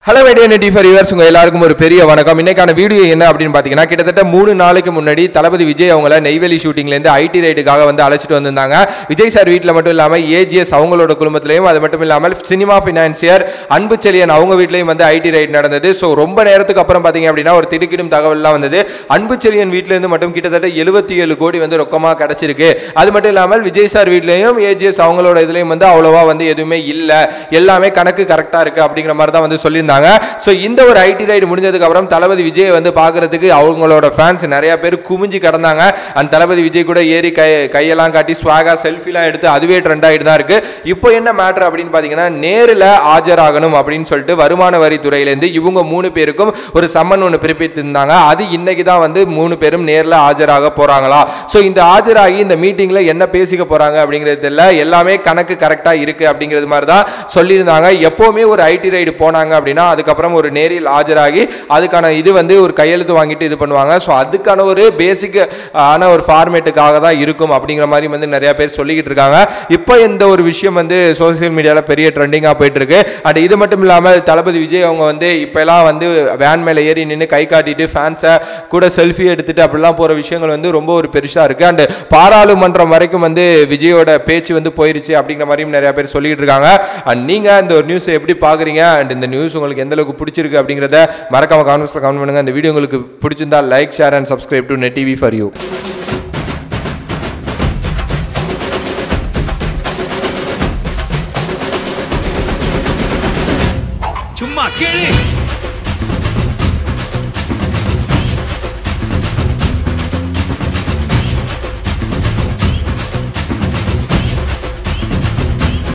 hello வேடியோ நெட்டி for viewers உங்கள் எல்லாருக்கும் ஒரு பெரிய வணக்கம் இன்னைக்கான வீடியோ என்ன அப்படின்னு பார்த்தீங்கன்னா கிட்டத்தட்ட மூணு நாளைக்கு முன்னாடி தளபதி விஜய் அவங்கள நெய்வேலி ஷூட்டிங்லேருந்து ஐடி ரைடுக்காக வந்து அழைச்சிட்டு வந்திருந்தாங்க விஜய் சார் வீட்டில் மட்டும் இல்லாமல் ஏஜிஎஸ் அவங்களோட குடும்பத்திலையும் அது மட்டும் இல்லாமல் சினிமா ஃபினான்சியர் அன்பு செழியன் அவங்க வீட்லையும் வந்து ஐடி ரைடு நடந்தது ஸோ ரொம்ப நேரத்துக்கு அப்புறம் பார்த்தீங்க அப்படின்னா ஒரு திடுக்கிடும் தகவல்லாம் வந்தது அன்பு செழியன் வீட்டிலேருந்து மட்டும் கிட்டத்தட்ட எழுபத்தி ஏழு கோடி வந்து ரொக்கமாக கிடச்சிருக்கு அது மட்டும் இல்லாமல் விஜய் சார் வீட்லேயும் ஏஜிஎஸ் அவங்களோட இதுலேயும் வந்து அவ்வளோவா வந்து எதுவுமே இல்லை எல்லாமே கணக்கு கரெக்டாக இருக்குது அப்படிங்கிற மாதிரி தான் வந்து சொல்லியிருந்தாங்க ஸோ இந்த ஒரு ஐடி ரைடு முடிஞ்சதுக்கு அப்புறம் தளபதி விஜய் வந்து பார்க்கறதுக்கு அவங்களோட ஃபேன்ஸ் நிறைய பேர் குமிஞ்சு கிடந்தாங்க அந்த தளபதி விஜய் கூட ஏறி கை கையெல்லாம் காட்டி ஸ்வாகா செல்ஃபிலாம் எடுத்து அதுவே ட்ரெண்ட் ஆகிட்டு தான் இருக்கு இப்போ என்ன மேட்ரு அப்படின்னு பார்த்தீங்கன்னா நேரில் ஆஜராகணும் அப்படின்னு சொல்லிட்டு வருமான வரித்துறையிலேருந்து இவங்க மூணு பேருக்கும் ஒரு சம்மன் ஒன்று பிறப்பித்திருந்தாங்க அது இன்னைக்கு தான் வந்து மூணு பேரும் நேரில் ஆஜராக போகிறாங்களா ஸோ இந்த ஆஜராகி இந்த மீட்டிங்கில் என்ன பேசிக்க போகிறாங்க அப்படிங்கிறது தெரியல எல்லாமே கணக்கு கரெக்டாக இருக்குது அப்படிங்கிறது மாதிரி தான் சொல்லியிருந்தாங்க எப்போவுமே ஒரு ஐடி ரைடு போனாங்க அப்படின்னா அதுக்கப்புறம் ஒரு நேரில் ஆஜராகி அதுக்கான இது வந்து ஒரு கையெழுத்து வாங்கிட்டு இது பண்ணுவாங்க ஸோ அதுக்கான ஒரு பேசிக் ஆன ஒரு ஃபார்மேட்டுக்காக தான் இருக்கும் அப்படிங்கிற மாதிரி வந்து நிறைய பேர் சொல்லிக்கிட்டு இருக்காங்க இப்போ இந்த ஒரு விஷயம் வந்து சோசியல் மீடியாவில் பெரிய ட்ரெண்டிங்காக போயிட்டு இருக்கு அண்ட் இது மட்டும் இல்லாமல் தளபதி விஜய் அவங்க வந்து இப்போலாம் வந்து வேன் மேலே ஏறி நின்று கை காட்டிட்டு ஃபேன்ஸை கூட செல்ஃபி எடுத்துட்டு அப்படிலாம் போகிற விஷயங்கள் வந்து ரொம்ப ஒரு பெருசாக இருக்குது அண்ட் பாராளுமன்றம் வரைக்கும் வந்து விஜயோட பேச்சு வந்து போயிருச்சு அப்படிங்கிற மாதிரியும் நிறைய பேர் சொல்லிட்டு இருக்காங்க அண்ட் நீங்கள் இந்த ஒரு நியூஸை எப்படி பார்க்குறீங்க அண்ட் இந்த நியூஸ் உங்களுக்கு எந்த அளவுக்கு பிடிச்சிருக்கு அப்படிங்கிறத மறக்காம கான்வர்ஸில் கமெண்ட் பண்ணுங்க இந்த வீடியோ உங்களுக்கு பிடிச்சிருந்தா like share and subscribe to Net TV for you சும்மா கேளு